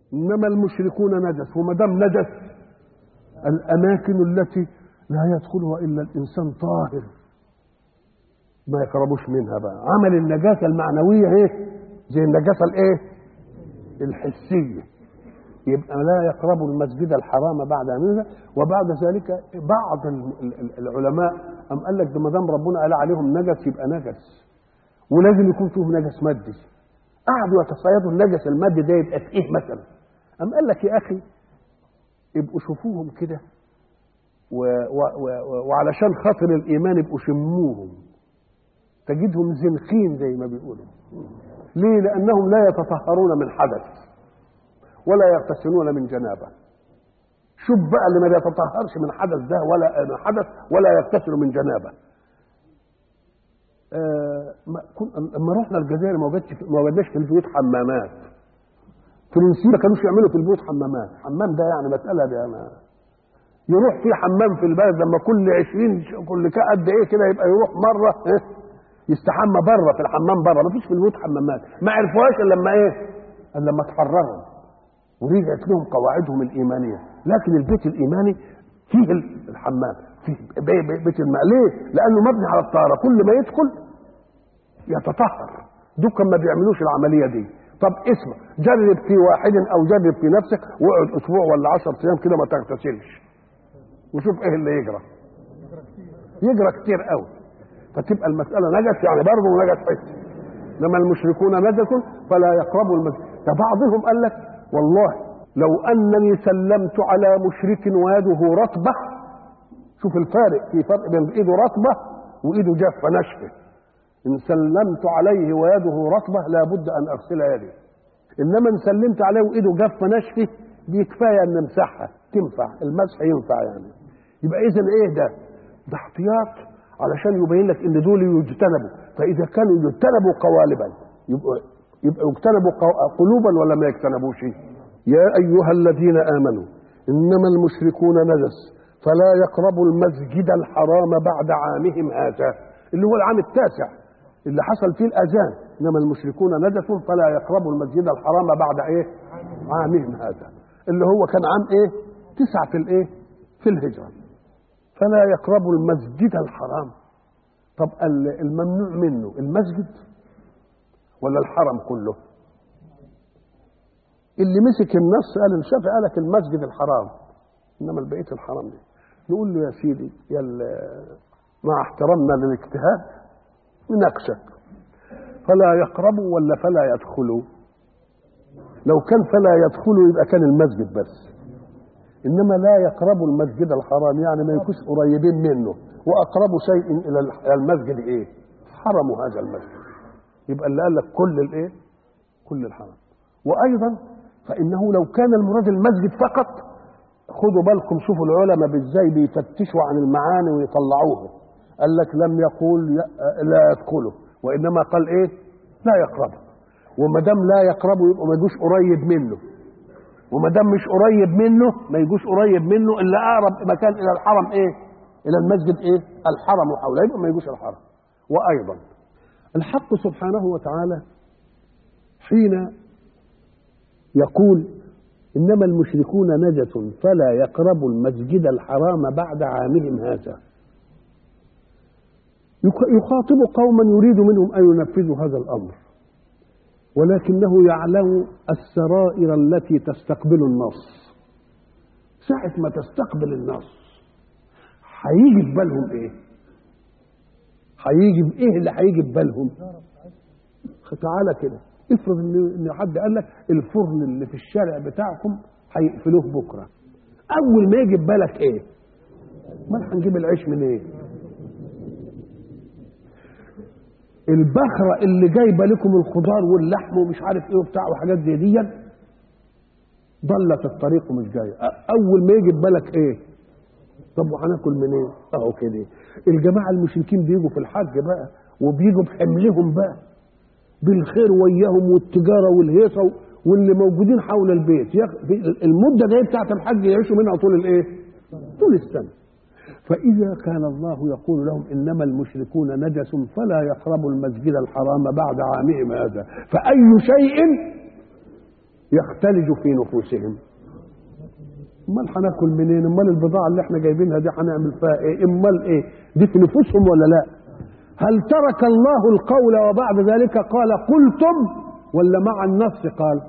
انما المشركون نجس وما دام نجس الاماكن التي لا يدخلها الا الانسان طاهر ما يقربوش منها بقى عمل النجاسه المعنويه ايه زي النجاسه الايه الحسيه يبقى لا يقربوا المسجد الحرام بعد منها وبعد ذلك بعض العلماء أم قال لك ده ما دام ربنا قال عليهم نجس يبقى نجس ولازم يكون فيهم نجس مادي قعدوا يتصيدوا النجس المادي ده يبقى في ايه مثلا أم قال لك يا اخي يبقوا شوفوهم كده و و و وعلشان خاطر الايمان يبقوا شموهم تجدهم زنقين زي ما بيقولوا ليه لانهم لا يتطهرون من حدث ولا يغتسلون من جنابه شوف بقى اللي ما بيتطهرش من حدث ده ولا من حدث ولا يغتسل من جنابه آه لما رحنا الجزائر ما وجدش ما وجدناش في البيوت حمامات فرنسيين ما كانوش يعملوا في البيوت حمامات حمام ده يعني مساله دي انا يروح في حمام في البلد لما كل 20 كل قد ايه كده يبقى يروح مره إيه؟ يستحمى بره في الحمام بره ما فيش في البيوت حمامات ما عرفوهاش الا لما ايه؟ الا لما اتحرروا ورجعت لهم قواعدهم الايمانيه لكن البيت الايماني فيه الحمام فيه بيت الماء ليه؟ لانه مبني على الطهاره كل ما يدخل يتطهر دول ما بيعملوش العمليه دي طب اسمع جرب في واحد او جرب في نفسك واقعد اسبوع ولا 10 ايام كده ما تغتسلش وشوف ايه اللي يجرى يجرى كتير قوي فتبقى المساله نجس يعني برضه نجس حسي انما المشركون نجس فلا يقربوا المسجد فبعضهم قال لك والله لو انني سلمت على مشرك ويده رطبه شوف الفارق في فرق بين ايده رطبه وايده جافه ناشفه ان سلمت عليه ويده رطبه لابد ان اغسل يدي انما ان سلمت عليه وايده جافه ناشفه دي كفايه ان امسحها تنفع المسح ينفع يعني يبقى اذا ايه ده ده احتياط علشان يبين لك ان دول يجتنبوا فاذا كانوا يجتنبوا قوالبا يبقى يبقى يجتنبوا قلوبا ولا ما يجتنبوش يا ايها الذين امنوا انما المشركون نجس فلا يقربوا المسجد الحرام بعد عامهم هذا اللي هو العام التاسع اللي حصل فيه الاذان انما المشركون نجس فلا يقربوا المسجد الحرام بعد ايه عامهم هذا اللي هو كان عام ايه تسعة في الايه في الهجرة فلا يقربوا المسجد الحرام طب الممنوع منه المسجد ولا الحرم كله اللي مسك النص قال الشافعي قال لك المسجد الحرام انما البقيه الحرام دي نقول له يا سيدي يا مع احترامنا للاجتهاد نناقشك فلا يقربوا ولا فلا يدخلوا لو كان فلا يدخلوا يبقى كان المسجد بس انما لا يقربوا المسجد الحرام يعني ما يكونش قريبين منه واقرب شيء الى المسجد ايه حرم هذا المسجد يبقى اللي قال لك كل الايه كل الحرم وايضا فانه لو كان المراد المسجد فقط خدوا بالكم شوفوا العلماء ازاي بيفتشوا عن المعاني ويطلعوها قال لك لم يقول لا يدخله وانما قال ايه لا يقربه وما دام لا يقربه يبقى ما يجوش قريب منه وما دام مش قريب منه ما يجوش قريب منه الا اقرب مكان الى الحرم ايه الى المسجد ايه الحرم حوله يبقى ما يجوش الحرم وايضا الحق سبحانه وتعالى حين يقول انما المشركون نجس فلا يقربوا المسجد الحرام بعد عامهم هذا يخاطب قوما يريد منهم ان ينفذوا هذا الامر ولكنه يعلم السرائر التي تستقبل النص ساعة ما تستقبل النص هيجي في بالهم ايه هيجي ايه اللي هيجي في بالهم تعالى كده افرض ان ان حد قال لك الفرن اللي في الشارع بتاعكم هيقفلوه بكره اول ما يجي في بالك ايه ما هنجيب العيش منين إيه؟ البخرة اللي جايبة لكم الخضار واللحم ومش عارف ايه وبتاع وحاجات زي دي ضلت الطريق ومش جاية أول ما يجي في بالك ايه؟ طب وهناكل منين؟ إيه؟ أهو كده الجماعة المشركين بيجوا في الحج بقى وبيجوا بحملهم بقى بالخير وياهم والتجارة والهيصة واللي موجودين حول البيت المدة دي بتاعت الحج يعيشوا منها طول الايه؟ طول السنة فإذا كان الله يقول لهم إنما المشركون نجس فلا يقربوا المسجد الحرام بعد عامهم هذا فأي شيء يختلج في نفوسهم امال هناكل منين امال البضاعه اللي احنا جايبينها دي هنعمل فيها ايه امال ايه دي في نفوسهم ولا لا هل ترك الله القول وبعد ذلك قال قلتم ولا مع النص قال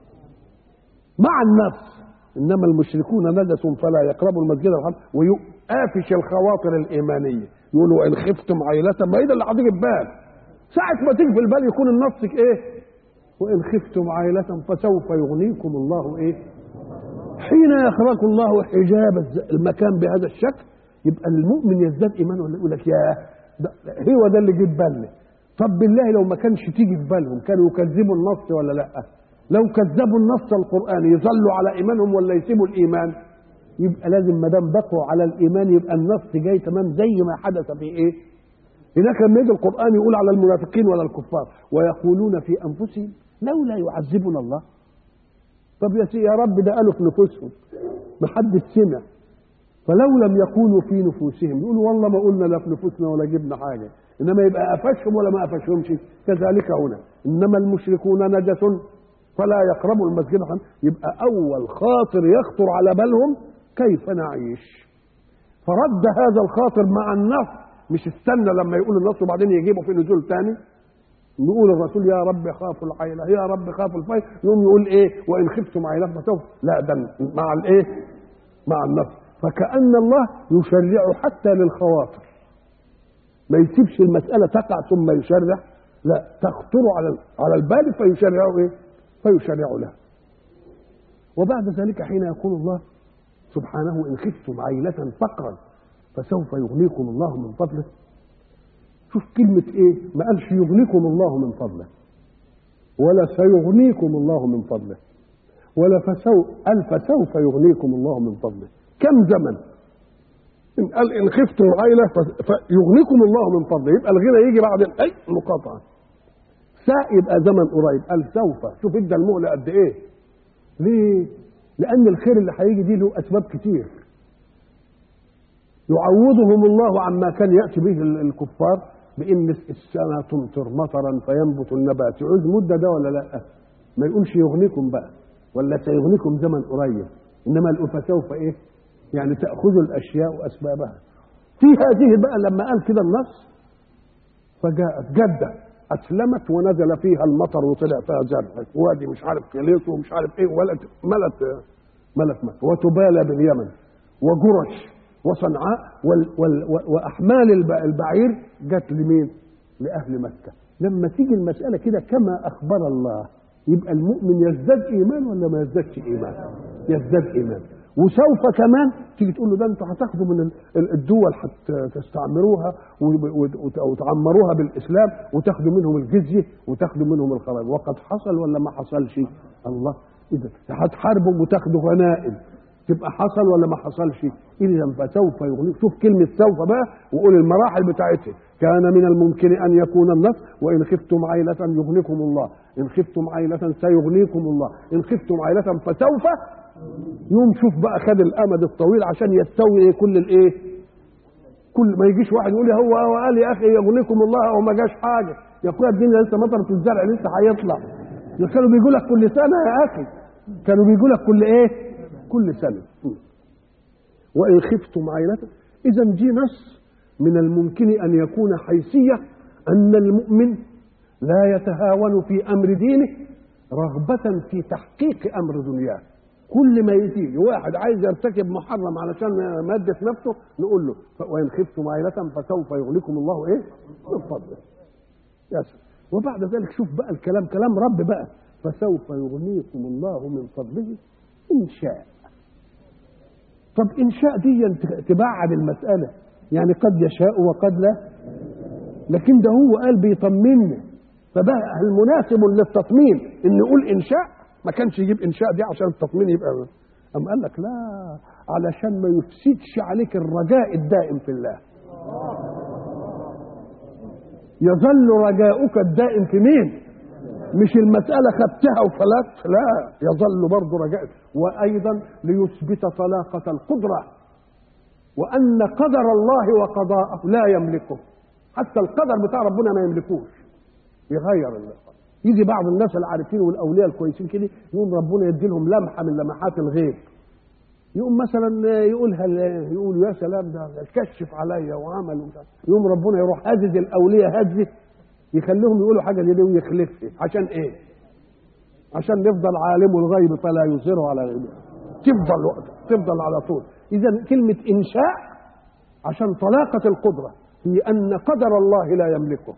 مع النص انما المشركون نجس فلا يقربوا المسجد الحرام ويقافش الخواطر الايمانيه يقولوا ان خفتم عيلة ما هي ده اللي هتيجي في بال ساعة ما تيجي في البال يكون النص ايه وان خفتم عيلة فسوف يغنيكم الله ايه حين يخرق الله حجاب المكان بهذا الشكل يبقى المؤمن يزداد ايمان ولا يقول لك يا ده هو ده اللي جه في بالنا طب بالله لو ما كانش تيجي في بالهم كانوا يكذبوا النص ولا لا لو كذبوا النص القراني يظلوا على ايمانهم ولا يسيبوا الايمان يبقى لازم ما دام بقوا على الايمان يبقى النص جاي تمام زي ما حدث في ايه هناك لما يجي القران يقول على المنافقين ولا الكفار ويقولون في انفسهم لولا يعذبنا الله طب يا سي يا رب ده قالوا في نفوسهم ما حدش سمع فلو لم يكونوا في نفوسهم يقولوا والله ما قلنا لا في نفوسنا ولا جبنا حاجه انما يبقى قفشهم ولا ما قفشهمش كذلك هنا انما المشركون نجس فلا يقربوا المسجد الحرام يبقى اول خاطر يخطر على بالهم كيف نعيش فرد هذا الخاطر مع النص مش استنى لما يقول النص وبعدين يجيبه في نزول تاني نقول الرسول يا رب خافوا العيلة يا رب خافوا الفيل يقوم يقول ايه وان خفتم عيلة فسوف لا ده مع الايه مع النص فكأن الله يشرع حتى للخواطر ما يسيبش المسألة تقع ثم يشرع لا تخطر على على البال فيشرع ايه فيشرع لها وبعد ذلك حين يقول الله سبحانه ان خفتم عيلة فقرا فسوف يغنيكم الله من فضله شوف كلمة ايه ما قالش يغنيكم الله من فضله ولا سيغنيكم الله من فضله ولا فسو قال فسوف يغنيكم الله من فضله كم زمن إن قال ان خفتم عيلة فيغنيكم الله من فضله يبقى الغنى يجي بعد اي مقاطعة ساء يبقى زمن قريب قال سوف شوف ادى المهلة قد ايه ليه لان الخير اللي هيجي دي له اسباب كتير يعوضهم الله عما كان ياتي به الكفار بان السماء تمطر مطرا فينبت النبات يعوز مده ده ولا لا ما يقولش يغنيكم بقى ولا سيغنيكم زمن قريب انما الألفة سوف ايه يعني تاخذوا الاشياء واسبابها في هذه بقى لما قال كده النص فجاءت جده اسلمت ونزل فيها المطر وطلع فيها زرع وادي مش عارف كليس ومش عارف ايه ولت ملت ملت مكه وتبالى باليمن وجرش وصنعاء وال وال واحمال البعير جت لمين؟ لاهل مكه لما تيجي المساله كده كما اخبر الله يبقى المؤمن يزداد ايمان ولا ما يزدادش ايمان؟ يزداد ايمان وسوف كمان تيجي تقول له ده انتوا هتاخدوا من الدول تستعمروها وتعمروها بالاسلام وتاخدوا منهم الجزيه وتاخدوا منهم الخراج وقد حصل ولا ما حصلش؟ الله اذا هتحاربوا وتاخدوا غنائم تبقى حصل ولا ما حصلش اذا فسوف يغنيك شوف كلمه سوف بقى وقول المراحل بتاعتها كان من الممكن ان يكون النص وان خفتم عيله يغنيكم الله ان خفتم عيله سيغنيكم الله ان خفتم عيله فسوف يوم شوف بقى خد الامد الطويل عشان يستوي كل الايه كل ما يجيش واحد يقول لي هو هو قال يا اخي يغنيكم الله او ما جاش حاجه يا اخويا الدنيا لسه مطرت الزرع لسه هيطلع كانوا بيقول لك كل سنه يا اخي كانوا بيقول لك كل ايه كل سنة وإن خفتم عيلة إذا دي نص من الممكن أن يكون حيثية أن المؤمن لا يتهاون في أمر دينه رغبة في تحقيق أمر دنياه كل ما يجي واحد عايز يرتكب محرم علشان مادة نفسه نقول له وإن خفتم عيلة فسوف يغنيكم الله إيه؟ من فضله يس وبعد ذلك شوف بقى الكلام كلام رب بقى فسوف يغنيكم الله من فضله إن شاء طب إن شاء دي تبعد المسألة يعني قد يشاء وقد لا لكن ده هو قال بيطمنا فبقى المناسب للتطمين ان نقول ان شاء ما كانش يجيب ان شاء دي عشان التطمين يبقى أم قال لك لا علشان ما يفسدش عليك الرجاء الدائم في الله يظل رجاؤك الدائم في مين مش المسألة خدتها وفلت لا يظل برضه رجاء وأيضا ليثبت طلاقة القدرة وأن قدر الله وقضاءه لا يملكه حتى القدر بتاع ربنا ما يملكوش يغير الله يجي بعض الناس العارفين والاولياء الكويسين كده يقوم ربنا يدي لهم لمحه من لمحات الغيب يقوم مثلا يقولها يقول يا سلام ده كشف عليا وعمل ومش عارف. يقوم ربنا يروح هزز الاولياء هزه يخليهم يقولوا حاجه زي دي ويخلفها عشان ايه؟ عشان نفضل عالم الغيب فلا يظهره على غيبه تفضل وقت تفضل على طول اذا كلمه انشاء عشان طلاقه القدره في ان قدر الله لا يملكه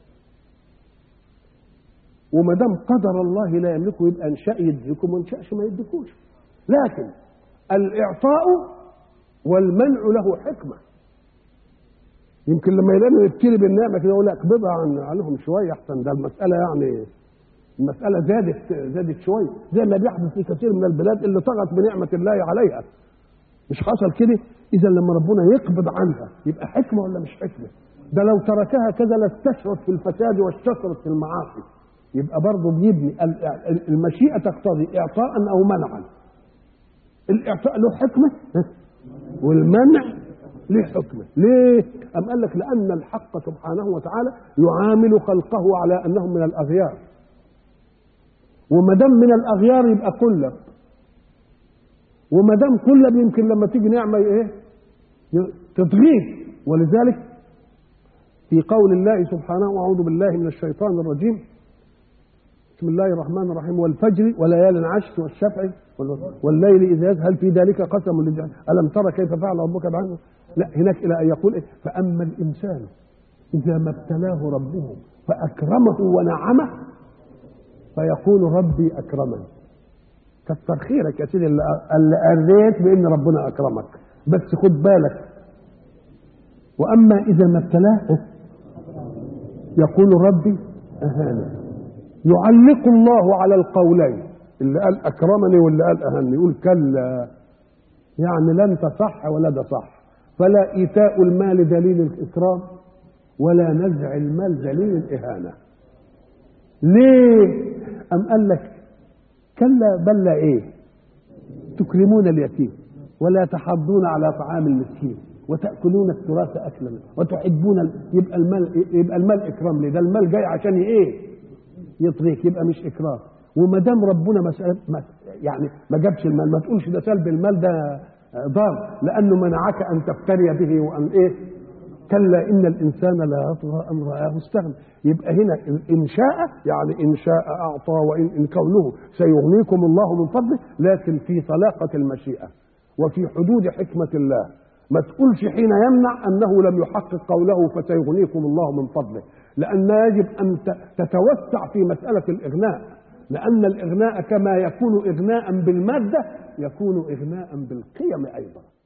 وما دام قدر الله لا يملكه يبقى انشاء يديكم وما انشاش ما يديكوش لكن الاعطاء والمنع له حكمه يمكن لما يلاقوا يبتلي بالنعمه كده يقول لك اقبضها عن عنهم شويه احسن ده المساله يعني المساله زادت زادت شويه زي ما بيحدث في كثير من البلاد اللي طغت بنعمه الله عليها مش حصل كده اذا لما ربنا يقبض عنها يبقى حكمه ولا مش حكمه ده لو تركها كذا لاستشرت في الفساد واستشرت في المعاصي يبقى برضه بيبني المشيئه تقتضي اعطاء او منعا الاعطاء له حكمه والمنع له حكمه ليه ام قال لك لان الحق سبحانه وتعالى يعامل خلقه على انهم من الاغيار وما دام من الاغيار يبقى كلب وما دام كلب يمكن لما تيجي نعمه ايه تطغيه ولذلك في قول الله سبحانه اعوذ بالله من الشيطان الرجيم بسم الله الرحمن الرحيم والفجر وليال عشر والشفع والليل اذا يزهل هل في ذلك قسم للجهل الم ترى كيف فعل ربك بعده لا هناك الى ان يقول إيه؟ فاما الانسان اذا ما ابتلاه ربه فاكرمه ونعمه فيقول ربي اكرمن كتر خيرك يا سيدي اللي قريت بان ربنا اكرمك بس خد بالك واما اذا ما ابتلاه يقول ربي اهانه يعلق الله على القولين اللي قال اكرمني واللي قال اهاني يقول كلا يعني لا انت صح ولا ده صح فلا ايتاء المال دليل الاكرام ولا نزع المال دليل الاهانه ليه ام قال لك كلا بل لا ايه تكرمون اليتيم ولا تحضون على طعام المسكين وتاكلون التراث اكلا وتحبون ال... يبقى المال يبقى المال اكرام ليه ده المال جاي عشان ايه يطغيك يبقى مش اكرام وما دام ربنا مسألة ما يعني ما جابش المال ما تقولش ده سلب المال ده ضار لانه منعك ان تفتري به وان ايه كلا ان الانسان لا يطغى ان راه استغنى يبقى هنا ان شاء يعني ان شاء اعطى وان إن كونه سيغنيكم الله من فضله لكن في طلاقه المشيئه وفي حدود حكمه الله ما تقولش حين يمنع انه لم يحقق قوله فسيغنيكم الله من فضله لان يجب ان تتوسع في مساله الاغناء لان الاغناء كما يكون اغناء بالماده يكون اغناء بالقيم ايضا